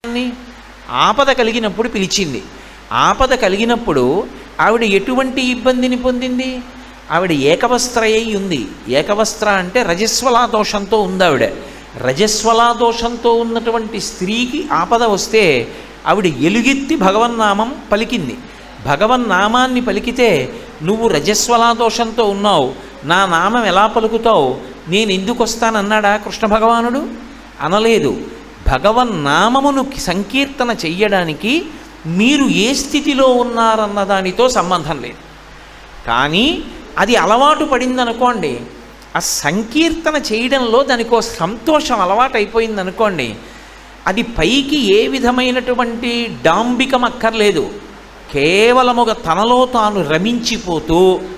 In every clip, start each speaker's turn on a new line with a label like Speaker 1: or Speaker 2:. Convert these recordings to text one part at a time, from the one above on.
Speaker 1: అని ఆపద కలిగినప్పుడు పిలిచింది ఆపద కలిగినప్పుడు ఆవిడ ఎటువంటి ఇబ్బందిని పొందింది ఆవిడ ఏకవస్త్రయ్యి ఉంది ఏకవస్త్ర అంటే రజస్వలా దోషంతో ఉంది ఆవిడ రజస్వలా దోషంతో ఉన్నటువంటి స్త్రీకి ఆపద వస్తే ఆవిడ ఎలుగెత్తి భగవన్నామం పలికింది భగవన్నామాన్ని పలికితే నువ్వు రజస్వలా దోషంతో ఉన్నావు నా నామం ఎలా పలుకుతావు నేను ఎందుకు వస్తానన్నాడా కృష్ణ భగవానుడు అనలేదు భగవన్నామమును సంకీర్తన చెయ్యడానికి మీరు ఏ స్థితిలో ఉన్నారన్న దానితో సంబంధం లేదు కానీ అది అలవాటు పడిందనుకోండి ఆ సంకీర్తన చేయడంలో దానికో సంతోషం అలవాటు అయిపోయింది అనుకోండి అది పైకి ఏ విధమైనటువంటి డాంబికం అక్కర్లేదు కేవలముగ తనలో తాను రమించిపోతూ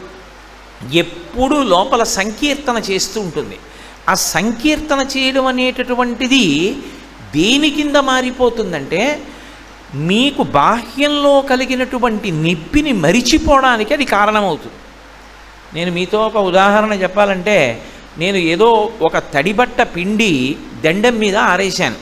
Speaker 1: ఎప్పుడూ లోపల సంకీర్తన చేస్తూ ఉంటుంది ఆ సంకీర్తన చేయడం అనేటటువంటిది దేని కింద మారిపోతుందంటే మీకు బాహ్యంలో కలిగినటువంటి నొప్పిని మరిచిపోవడానికి అది కారణమవుతుంది నేను మీతో ఒక ఉదాహరణ చెప్పాలంటే నేను ఏదో ఒక తడిబట్ట పిండి దండం మీద ఆరేశాను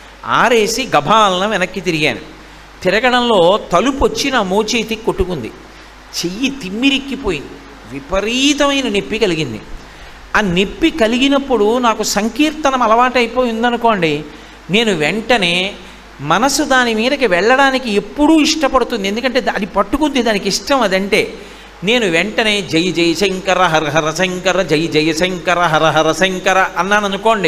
Speaker 1: ఆరేసి గభాలన వెనక్కి తిరిగాను తిరగడంలో తలుపు వచ్చి నా మోచేతికి కొట్టుకుంది చెయ్యి తిమ్మిరిక్కిపోయింది విపరీతమైన నొప్పి కలిగింది ఆ నొప్పి కలిగినప్పుడు నాకు సంకీర్తనం అలవాటైపోయిందనుకోండి నేను వెంటనే మనసు దాని మీదకి వెళ్ళడానికి ఎప్పుడూ ఇష్టపడుతుంది ఎందుకంటే అది పట్టుకుంది దానికి ఇష్టం అదంటే నేను వెంటనే జై జై శంకర హర హర శంకర జై జయ శంకర హర హర శంకర అన్నాను అనుకోండి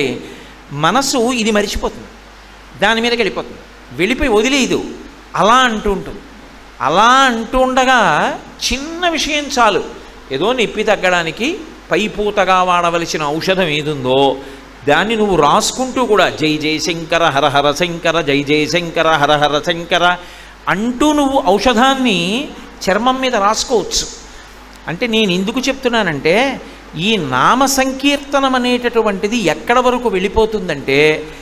Speaker 1: మనసు ఇది మరిచిపోతుంది దాని మీదకి వెళ్ళిపోతుంది వెళ్ళిపోయి వదిలేయదు అలా అంటూ ఉంటుంది అలా అంటూ ఉండగా చిన్న విషయం చాలు ఏదో నొప్పి తగ్గడానికి పైపూతగా వాడవలసిన ఔషధం ఏదుందో దాన్ని నువ్వు రాసుకుంటూ కూడా జై జై శంకర హర హర శంకర జై జై శంకర హర హర శంకర అంటూ నువ్వు ఔషధాన్ని చర్మం మీద రాసుకోవచ్చు అంటే నేను ఎందుకు చెప్తున్నానంటే ఈ నామ సంకీర్తనం అనేటటువంటిది ఎక్కడ వరకు వెళ్ళిపోతుందంటే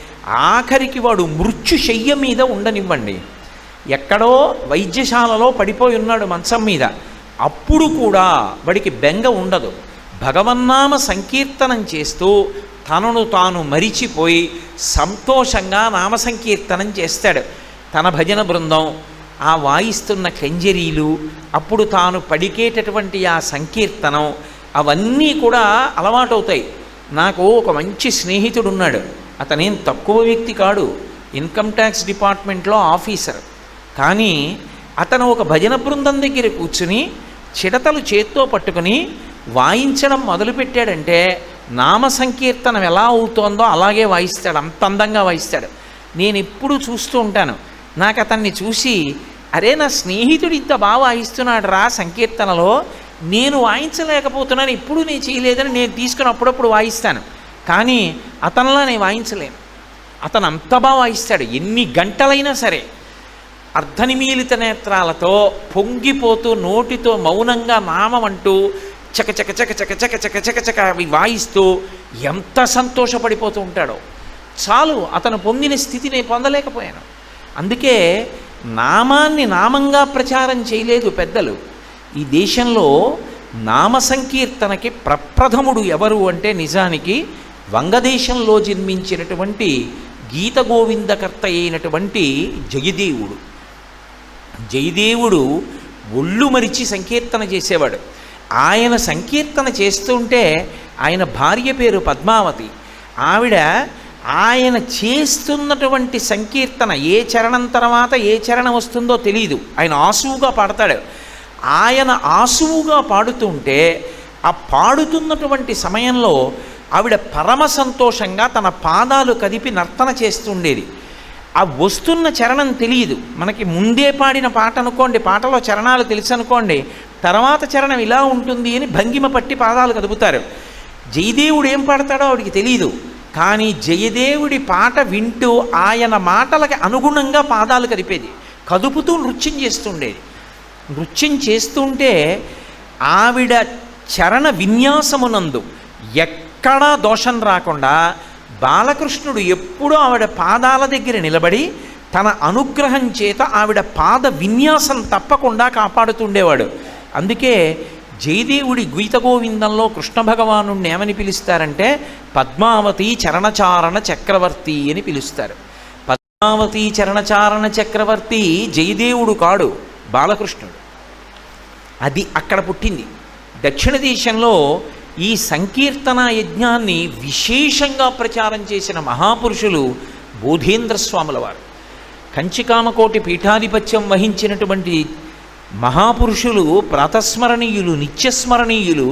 Speaker 1: ఆఖరికి వాడు మృత్యుశయ్య మీద ఉండనివ్వండి ఎక్కడో వైద్యశాలలో పడిపోయి ఉన్నాడు మంచం మీద అప్పుడు కూడా వాడికి బెంగ ఉండదు భగవన్నామ సంకీర్తనం చేస్తూ తనను తాను మరిచిపోయి సంతోషంగా నామ సంకీర్తనం చేస్తాడు తన భజన బృందం ఆ వాయిస్తున్న కంజరీలు అప్పుడు తాను పడికేటటువంటి ఆ సంకీర్తనం అవన్నీ కూడా అలవాటవుతాయి నాకు ఒక మంచి స్నేహితుడు ఉన్నాడు అతనేం తక్కువ వ్యక్తి కాడు ఇన్కమ్ ట్యాక్స్ డిపార్ట్మెంట్లో ఆఫీసర్ కానీ అతను ఒక భజన బృందం దగ్గర కూర్చుని చిడతలు చేత్తో పట్టుకుని వాయించడం మొదలుపెట్టాడంటే నామ సంకీర్తనం ఎలా అవుతోందో అలాగే వాయిస్తాడు అంత అందంగా వాయిస్తాడు నేను ఎప్పుడూ చూస్తూ ఉంటాను నాకు అతన్ని చూసి అరే నా స్నేహితుడు ఇంత బాగా వాయిస్తున్నాడు రా సంకీర్తనలో నేను వాయించలేకపోతున్నాను ఎప్పుడు నేను చేయలేదని నేను తీసుకుని అప్పుడప్పుడు వాయిస్తాను కానీ అతనిలా నేను వాయించలేను అతను అంత బాగా వాయిస్తాడు ఎన్ని గంటలైనా సరే అర్ధనిమీలిత నేత్రాలతో పొంగిపోతూ నోటితో మౌనంగా నామం అంటూ చక చక చక చక చక చక చక చక అవి వాయిస్తూ ఎంత సంతోషపడిపోతూ ఉంటాడో చాలు అతను పొందిన స్థితి నేను పొందలేకపోయాను అందుకే నామాన్ని నామంగా ప్రచారం చేయలేదు పెద్దలు ఈ దేశంలో నామ సంకీర్తనకి ప్రప్రథముడు ఎవరు అంటే నిజానికి వంగదేశంలో జన్మించినటువంటి గీత గోవిందకర్త అయినటువంటి జయదేవుడు జయదేవుడు ఒళ్ళు మరిచి సంకీర్తన చేసేవాడు ఆయన సంకీర్తన చేస్తుంటే ఆయన భార్య పేరు పద్మావతి ఆవిడ ఆయన చేస్తున్నటువంటి సంకీర్తన ఏ చరణం తర్వాత ఏ చరణం వస్తుందో తెలియదు ఆయన ఆసువుగా పాడతాడు ఆయన ఆసువుగా పాడుతుంటే ఆ పాడుతున్నటువంటి సమయంలో ఆవిడ పరమ సంతోషంగా తన పాదాలు కదిపి నర్తన చేస్తుండేది ఆ వస్తున్న చరణం తెలియదు మనకి ముందే పాడిన పాట అనుకోండి పాటలో చరణాలు తెలుసు అనుకోండి తర్వాత చరణం ఇలా ఉంటుంది అని భంగిమ పట్టి పాదాలు కదుపుతారు జయదేవుడు ఏం పాడతాడో ఆవిడికి తెలియదు కానీ జయదేవుడి పాట వింటూ ఆయన మాటలకి అనుగుణంగా పాదాలు కదిపేది కదుపుతూ నృత్యం చేస్తుండేది నృత్యం చేస్తుంటే ఆవిడ చరణ విన్యాసమునందు ఎక్కడా దోషం రాకుండా బాలకృష్ణుడు ఎప్పుడూ ఆవిడ పాదాల దగ్గర నిలబడి తన అనుగ్రహం చేత ఆవిడ పాద విన్యాసం తప్పకుండా కాపాడుతుండేవాడు అందుకే జయదేవుడి గీత గోవిందంలో కృష్ణ భగవాను ఏమని పిలుస్తారంటే పద్మావతి చరణచారణ చక్రవర్తి అని పిలుస్తారు పద్మావతి చరణచారణ చక్రవర్తి జయదేవుడు కాడు బాలకృష్ణుడు అది అక్కడ పుట్టింది దక్షిణ దేశంలో ఈ సంకీర్తన యజ్ఞాన్ని విశేషంగా ప్రచారం చేసిన మహాపురుషులు బోధేంద్ర స్వాముల వారు కంచికామకోటి పీఠాధిపత్యం వహించినటువంటి మహాపురుషులు ప్రాతస్మరణీయులు నిత్యస్మరణీయులు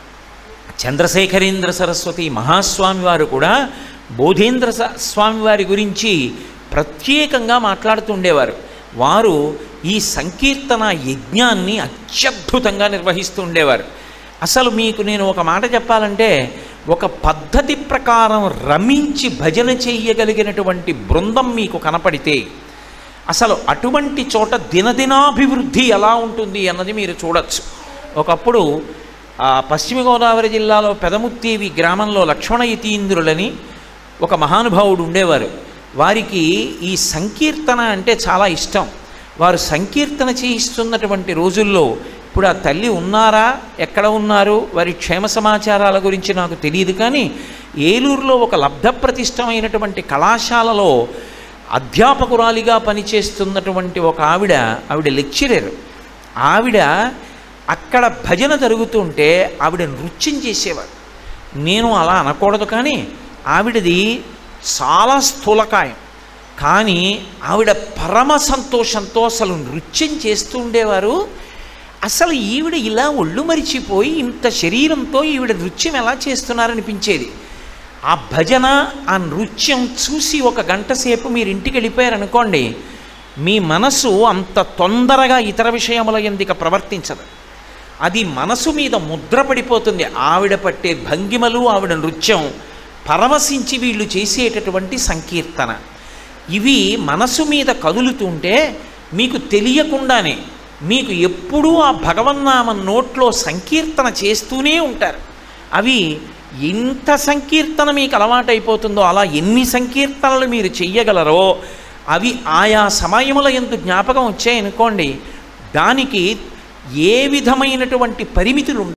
Speaker 1: చంద్రశేఖరేంద్ర సరస్వతి మహాస్వామి వారు కూడా బోధేంద్ర స- స్వామి వారి గురించి ప్రత్యేకంగా మాట్లాడుతూ ఉండేవారు వారు ఈ సంకీర్తన యజ్ఞాన్ని అత్యద్భుతంగా నిర్వహిస్తూ ఉండేవారు అసలు మీకు నేను ఒక మాట చెప్పాలంటే ఒక పద్ధతి ప్రకారం రమించి భజన చెయ్యగలిగినటువంటి బృందం మీకు కనపడితే అసలు అటువంటి చోట దినదినాభివృద్ధి ఎలా ఉంటుంది అన్నది మీరు చూడొచ్చు ఒకప్పుడు ఆ, పశ్చిమ గోదావరి జిల్లాలో పెదముత్తేవి గ్రామంలో లక్ష్మణ యతీంద్రులని ఒక మహానుభావుడు ఉండేవారు వారికి ఈ సంకీర్తన అంటే చాలా ఇష్టం వారు సంకీర్తన చేయిస్తున్నటువంటి రోజుల్లో ఇప్పుడు ఆ తల్లి ఉన్నారా ఎక్కడ ఉన్నారు వారి క్షేమ సమాచారాల గురించి నాకు తెలియదు కానీ ఏలూరులో ఒక లబ్ధప్రతిష్టమైనటువంటి కళాశాలలో అధ్యాపకురాలిగా పనిచేస్తున్నటువంటి ఒక ఆవిడ ఆవిడ లెక్చరర్ ఆవిడ అక్కడ భజన జరుగుతుంటే ఆవిడ నృత్యం చేసేవారు నేను అలా అనకూడదు కానీ ఆవిడది చాలా స్థూలకాయం కానీ ఆవిడ పరమ సంతోషంతో అసలు నృత్యం చేస్తూ ఉండేవారు అసలు ఈవిడ ఇలా ఒళ్ళు మరిచిపోయి ఇంత శరీరంతో ఈవిడ నృత్యం ఎలా చేస్తున్నారనిపించేది ఆ భజన ఆ నృత్యం చూసి ఒక గంట సేపు మీరు ఇంటికి వెళ్ళిపోయారనుకోండి మీ మనసు అంత తొందరగా ఇతర విషయముల ఎందుక ప్రవర్తించదు అది మనసు మీద ముద్ర పడిపోతుంది ఆవిడ పట్టే భంగిమలు ఆవిడ నృత్యం పరవశించి వీళ్ళు చేసేటటువంటి సంకీర్తన ఇవి మనసు మీద కదులుతుంటే మీకు తెలియకుండానే మీకు ఎప్పుడూ ఆ భగవన్నామం నోట్లో సంకీర్తన చేస్తూనే ఉంటారు అవి ఎంత సంకీర్తన మీకు అలవాటైపోతుందో అలా ఎన్ని సంకీర్తనలు మీరు చెయ్యగలరో అవి ఆయా సమయముల ఎందు జ్ఞాపకం వచ్చాయనుకోండి దానికి ఏ విధమైనటువంటి పరిమితులు ఉండవు.